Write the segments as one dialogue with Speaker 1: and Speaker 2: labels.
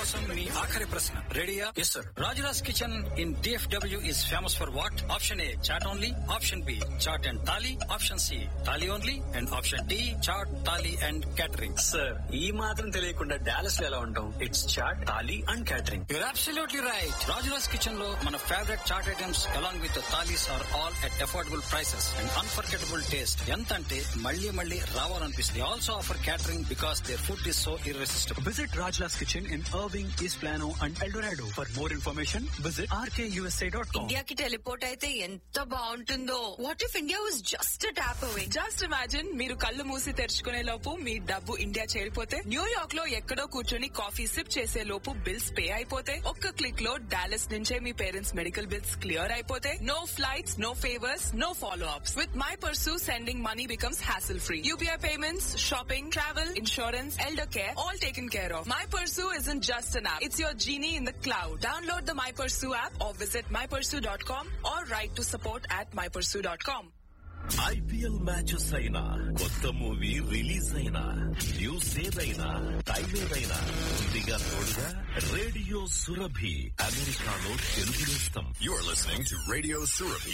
Speaker 1: కోసం మీ ఆఖరి ప్రశ్న రెడీయా yes sir Rajula's Kitchen in DFW is famous for what option A chaat only option B chaat and thali option C thali only and option D chaat thali and catering
Speaker 2: sir ఈ మాత్రం తెలియకుండా డాలస్ లో ఎలా ఉంటాం it's chaat thali and catering
Speaker 1: You're absolutely right. Rajula's Kitchen లో మన favourite chaat items along with the thalis are all at affordable prices and unforgettable taste. ఎంత అంటే మళ్ళీ మళ్ళీ రావాలనిపిస్తుంది. They also offer catering because their food is so irresistible.
Speaker 3: Visit Rajla's Kitchen in Irving, East Plano, and El Dorado. For more information, visit rkusa.com.
Speaker 4: ఇండియాకి teleport అయితే ఎంత బాగుంటుందో what if India was just tap away
Speaker 5: just imagine మీరు కళ్ళు మూసి తెరుచుకునే లోపు మీ డబ్బు India చేరిపోతే New York లో ఎక్కడో కూర్చొని కాఫీ సిప్ చేసే లోపు బిల్స్ పే అయిపోతే ఒక్క క్లిక్ లో డాలస్ నుంచే మీ పేరెంట్స్ మెడికల్ బిల్స్ క్లియర్ అయిపోతే no flights no favours no follow ups with my Pursu sending money becomes hassle free UPI payments shopping travel insurance elder care all taken care of my Pursu is in just an app it's your genie in the cloud download the my Pursu app or visit my Pursu dot com or write to support at my Pursu dot com
Speaker 6: IPL matches అయినా కొత్త movie release అయినా news ఏదైనా time ఏదైనా ముందుగా తోడుగా radio Surabhi అమెరికాలో తెలుగు నేస్తం
Speaker 7: You're listening to Radio Surabi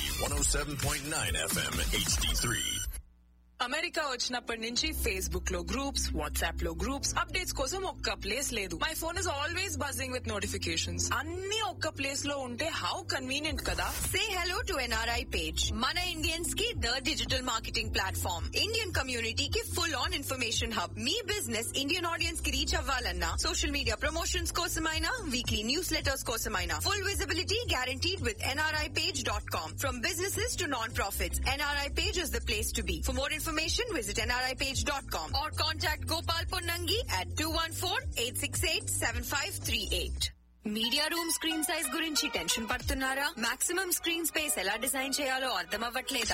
Speaker 7: 107.9 FM HD3.
Speaker 5: America వచ్చినప్పటి నుంచి ఫేస్బుక్ లో గ్రూప్స్ వాట్సాప్ లో గ్రూప్స్ అప్డేట్స్ కోసం ఒక్క ప్లేస్ లేదు my phone is always buzzing with notifications అన్ని ఒక్క ప్లేస్ లో ఉంటే హౌ కన్వీనియంట్ కదా
Speaker 4: say hello to NRI page మన ఇండియన్స్ కి the digital marketing platform Indian community కి ఫుల్ ఆన్ ఇన్ఫర్మేషన్ హబ్ మీ బిజినెస్ ఇండియన్ ఆడియన్స్ కి రీచ్ అవ్వాలన్నా సోషల్ మీడియా ప్రమోషన్స్ కోసమైనా వీక్లీ న్యూస్ లెటర్స్ కోసమైనా full visibility guaranteed with NRI page dot com from businesses to non profits NRI page is the place to be for more information visit NRI page dot com or contact Gopal Ponnangi at two one four eight six eight seven five three eight media room screen size గురించి tension పడుతున్నారా maximum screen space ఎలా design చేయాలో అర్థం అవ్వట్లేదా